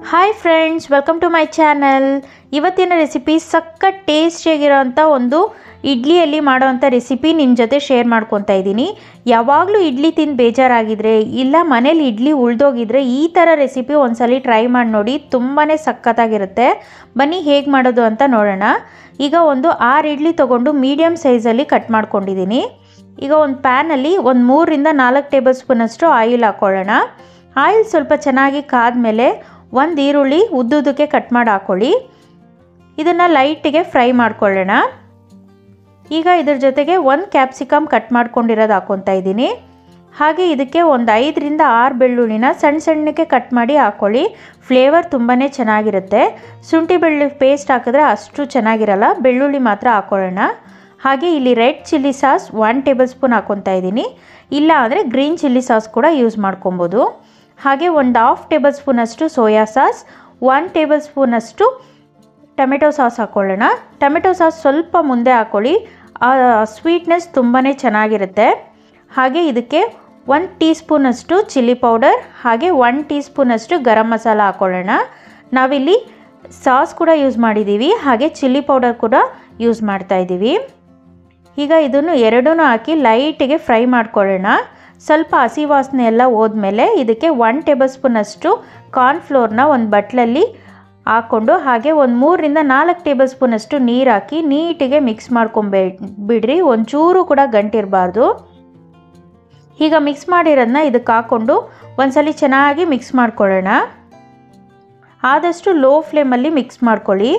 hi friends welcome to my channel ಇವತ್ತಿನ recipe ಸಖತ್ ಟೇಸ್ಟಿಯಾಗಿರೋಂಥ ಒಂದು ಇಡ್ಲಿಯಲ್ಲಿ ಮಾಡೋವಂಥ ರೆಸಿಪಿ ನಿಮ್ಮ ಜೊತೆ ಶೇರ್ ಮಾಡ್ಕೊತಾ ಇದ್ದೀನಿ ಯಾವಾಗಲೂ ಇಡ್ಲಿ ತಿಂದು ಬೇಜಾರಾಗಿದ್ರೆ ಇಲ್ಲ ಮನೇಲಿ ಇಡ್ಲಿ ಉಳ್ದೋಗಿದ್ರೆ ಈ ಥರ ರೆಸಿಪಿ ಒಂದ್ಸಲಿ ಟ್ರೈ ಮಾಡಿ ನೋಡಿ ತುಂಬಾ ಸಖತ್ತಾಗಿರುತ್ತೆ ಬನ್ನಿ ಹೇಗೆ ಮಾಡೋದು ಅಂತ ನೋಡೋಣ ಈಗ ಒಂದು ಆರು ಇಡ್ಲಿ ತೊಗೊಂಡು ಮೀಡಿಯಮ್ ಸೈಜಲ್ಲಿ ಕಟ್ ಮಾಡ್ಕೊಂಡಿದ್ದೀನಿ ಈಗ ಒಂದು ಪ್ಯಾನಲ್ಲಿ ಒಂದು ಮೂರರಿಂದ ನಾಲ್ಕು ಟೇಬಲ್ ಸ್ಪೂನಷ್ಟು ಆಯಿಲ್ ಹಾಕ್ಕೊಳ್ಳೋಣ ಆಯಿಲ್ ಸ್ವಲ್ಪ ಚೆನ್ನಾಗಿ ಕಾದ್ಮೇಲೆ ಒಂದು ಈರುಳ್ಳಿ ಉದ್ದುದಕ್ಕೆ ಕಟ್ ಮಾಡಿ ಹಾಕ್ಕೊಳ್ಳಿ ಇದನ್ನು ಲೈಟಿಗೆ ಫ್ರೈ ಮಾಡ್ಕೊಳ್ಳೋಣ ಈಗ ಇದ್ರ ಜೊತೆಗೆ ಒಂದು ಕ್ಯಾಪ್ಸಿಕಮ್ ಕಟ್ ಮಾಡ್ಕೊಂಡಿರೋದು ಹಾಕ್ಕೊತಾ ಇದ್ದೀನಿ ಹಾಗೆ ಇದಕ್ಕೆ ಒಂದು ಐದರಿಂದ ಆರು ಬೆಳ್ಳುಳ್ಳಿನ ಸಣ್ಣ ಸಣ್ಣಕ್ಕೆ ಕಟ್ ಮಾಡಿ ಹಾಕ್ಕೊಳ್ಳಿ ಫ್ಲೇವರ್ ತುಂಬಾ ಚೆನ್ನಾಗಿರುತ್ತೆ ಶುಂಠಿ ಬೆಳ್ಳುಳ್ಳಿ ಪೇಸ್ಟ್ ಹಾಕಿದ್ರೆ ಅಷ್ಟು ಚೆನ್ನಾಗಿರಲ್ಲ ಬೆಳ್ಳುಳ್ಳಿ ಮಾತ್ರ ಹಾಕ್ಕೊಳ್ಳೋಣ ಹಾಗೆ ಇಲ್ಲಿ red chilli sauce one tablespoon ಹಾಕ್ಕೊತಾ ಇದ್ದೀನಿ ಇಲ್ಲ ಅಂದರೆ ಗ್ರೀನ್ ಚಿಲ್ಲಿ ಸಾಸ್ ಕೂಡ ಯೂಸ್ ಮಾಡ್ಕೊಬೋದು ಹಾಗೆ ಒಂದು ಹಾಫ್ ಟೇಬಲ್ ಸ್ಪೂನಷ್ಟು ಸೋಯಾ ಸಾಸ್ ಒನ್ ಟೇಬಲ್ ಸ್ಪೂನಷ್ಟು ಟೊಮೆಟೊ ಸಾಸ್ ಹಾಕ್ಕೊಳ್ಳೋಣ ಟೊಮೆಟೊ ಸಾಸ್ ಸ್ವಲ್ಪ ಮುಂದೆ ಹಾಕ್ಕೊಳ್ಳಿ ಸ್ವೀಟ್ನೆಸ್ ತುಂಬಾ ಚೆನ್ನಾಗಿರುತ್ತೆ ಹಾಗೆ ಇದಕ್ಕೆ ಒನ್ ಟೀ ಸ್ಪೂನಷ್ಟು ಚಿಲ್ಲಿ ಪೌಡರ್ ಹಾಗೆ ಒನ್ ಟೀ ಸ್ಪೂನಷ್ಟು ಗರಂ ಮಸಾಲ ಹಾಕ್ಕೊಳ್ಳೋಣ ನಾವಿಲ್ಲಿ ಸಾಸ್ ಕೂಡ ಯೂಸ್ ಮಾಡಿದ್ದೀವಿ ಹಾಗೆ ಚಿಲ್ಲಿ ಪೌಡರ್ ಕೂಡ ಯೂಸ್ ಮಾಡ್ತಾ ಇದ್ದೀವಿ ಈಗ ಇದನ್ನು ಎರಡೂ ಹಾಕಿ ಲೈಟಿಗೆ ಫ್ರೈ ಮಾಡ್ಕೊಳ್ಳೋಣ ಸ್ವಲ್ಪ ಹಸಿ ವಾಸನೆ ಎಲ್ಲ ಹೋದ್ಮೇಲೆ ಇದಕ್ಕೆ ಒನ್ ಟೇಬಲ್ ಸ್ಪೂನಷ್ಟು ಕಾರ್ನ್ಫ್ಲೋರ್ನ ಒಂದು ಬಟ್ಲಲ್ಲಿ ಹಾಕ್ಕೊಂಡು ಹಾಗೆ ಒಂದು ಮೂರರಿಂದ ನಾಲ್ಕು ಟೇಬಲ್ ಸ್ಪೂನಷ್ಟು ನೀರು ಹಾಕಿ ನೀಟಿಗೆ ಮಿಕ್ಸ್ ಮಾಡ್ಕೊಂಬೇ ಬಿಡ್ರಿ ಒಂಚೂರು ಕೂಡ ಗಂಟಿರಬಾರ್ದು ಈಗ ಮಿಕ್ಸ್ ಮಾಡಿರೋದನ್ನ ಇದಕ್ಕೆ ಹಾಕ್ಕೊಂಡು ಒಂದ್ಸಲಿ ಚೆನ್ನಾಗಿ ಮಿಕ್ಸ್ ಮಾಡ್ಕೊಳ್ಳೋಣ ಆದಷ್ಟು ಲೋ ಫ್ಲೇಮಲ್ಲಿ ಮಿಕ್ಸ್ ಮಾಡ್ಕೊಳ್ಳಿ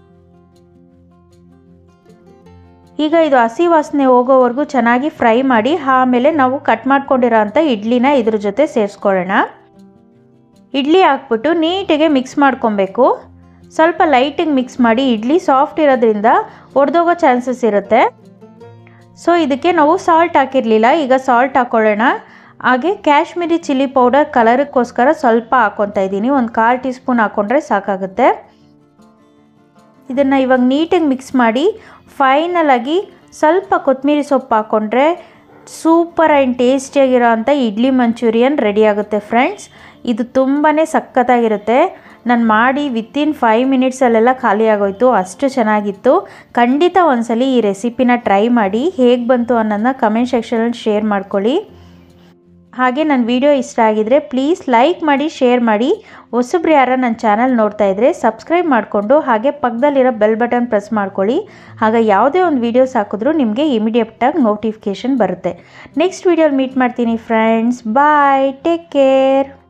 ಈಗ ಇದು ಹಸಿ ವಾಸನೆ ಹೋಗೋವರೆಗೂ ಚೆನ್ನಾಗಿ ಫ್ರೈ ಮಾಡಿ ಆಮೇಲೆ ನಾವು ಕಟ್ ಮಾಡ್ಕೊಂಡಿರೋ ಅಂಥ ಇಡ್ಲಿನ ಇದ್ರ ಜೊತೆ ಸೇರಿಸ್ಕೊಳ್ಳೋಣ ಇಡ್ಲಿ ಹಾಕ್ಬಿಟ್ಟು ನೀಟಿಗೆ ಮಿಕ್ಸ್ ಮಾಡ್ಕೊಬೇಕು ಸ್ವಲ್ಪ ಲೈಟಿಗೆ ಮಿಕ್ಸ್ ಮಾಡಿ ಇಡ್ಲಿ ಸಾಫ್ಟ್ ಇರೋದ್ರಿಂದ ಒಡೆದೋಗೋ ಚಾನ್ಸಸ್ ಇರುತ್ತೆ ಸೊ ಇದಕ್ಕೆ ನಾವು ಸಾಲ್ಟ್ ಹಾಕಿರಲಿಲ್ಲ ಈಗ ಸಾಲ್ಟ್ ಹಾಕ್ಕೊಳ್ಳೋಣ ಹಾಗೆ ಕಾಶ್ಮೀರಿ ಚಿಲ್ಲಿ ಪೌಡರ್ ಕಲರ್ಗೋಸ್ಕರ ಸ್ವಲ್ಪ ಹಾಕ್ಕೊತಾ ಇದ್ದೀನಿ ಒಂದು ಕಾಲು ಟೀ ಸ್ಪೂನ್ ಹಾಕ್ಕೊಂಡ್ರೆ ಸಾಕಾಗುತ್ತೆ ಇದನ್ನು ಇವಾಗ ನೀಟಾಗಿ ಮಿಕ್ಸ್ ಮಾಡಿ ಫೈನಲ್ ಆಗಿ ಸ್ವಲ್ಪ ಕೊತ್ತಂಬರಿ ಸೊಪ್ಪು ಹಾಕ್ಕೊಂಡ್ರೆ ಸೂಪರ್ ಆ್ಯಂಡ್ ಟೇಸ್ಟಿಯಾಗಿರೋ ಅಂಥ ಇಡ್ಲಿ ಮಂಚೂರಿಯನ್ ರೆಡಿ ಆಗುತ್ತೆ ಫ್ರೆಂಡ್ಸ್ ಇದು ತುಂಬಾ ಸಖತ್ತಾಗಿರುತ್ತೆ ನಾನು ಮಾಡಿ ವಿತಿನ್ ಫೈವ್ ಮಿನಿಟ್ಸಲ್ಲೆಲ್ಲ ಖಾಲಿ ಆಗೋಯ್ತು ಅಷ್ಟು ಚೆನ್ನಾಗಿತ್ತು ಖಂಡಿತ ಒಂದ್ಸಲಿ ಈ ರೆಸಿಪಿನ ಟ್ರೈ ಮಾಡಿ ಹೇಗೆ ಬಂತು ಅನ್ನೋದನ್ನ ಕಮೆಂಟ್ ಸೆಕ್ಷನಲ್ಲಿ ಶೇರ್ ಮಾಡ್ಕೊಳ್ಳಿ ಹಾಗೆ ನನ್ನ ವಿಡಿಯೋ ಇಷ್ಟ ಆಗಿದರೆ ಪ್ಲೀಸ್ ಲೈಕ್ ಮಾಡಿ ಶೇರ್ ಮಾಡಿ ಹೊಸಬ್ರು ಯಾರ ನನ್ನ ಚಾನಲ್ ನೋಡ್ತಾ ಇದ್ದರೆ ಸಬ್ಸ್ಕ್ರೈಬ್ ಮಾಡಿಕೊಂಡು ಹಾಗೆ ಪಕ್ಕದಲ್ಲಿರೋ ಬೆಲ್ ಬಟನ್ ಪ್ರೆಸ್ ಮಾಡ್ಕೊಳ್ಳಿ ಆಗ ಯಾವುದೇ ಒಂದು ವೀಡಿಯೋಸ್ ಹಾಕಿದ್ರೂ ನಿಮಗೆ ಇಮಿಡಿಯೇಟಾಗಿ ನೋಟಿಫಿಕೇಷನ್ ಬರುತ್ತೆ ನೆಕ್ಸ್ಟ್ ವೀಡಿಯೋಲಿ ಮೀಟ್ ಮಾಡ್ತೀನಿ ಫ್ರೆಂಡ್ಸ್ ಬಾಯ್ ಟೇಕ್ ಕೇರ್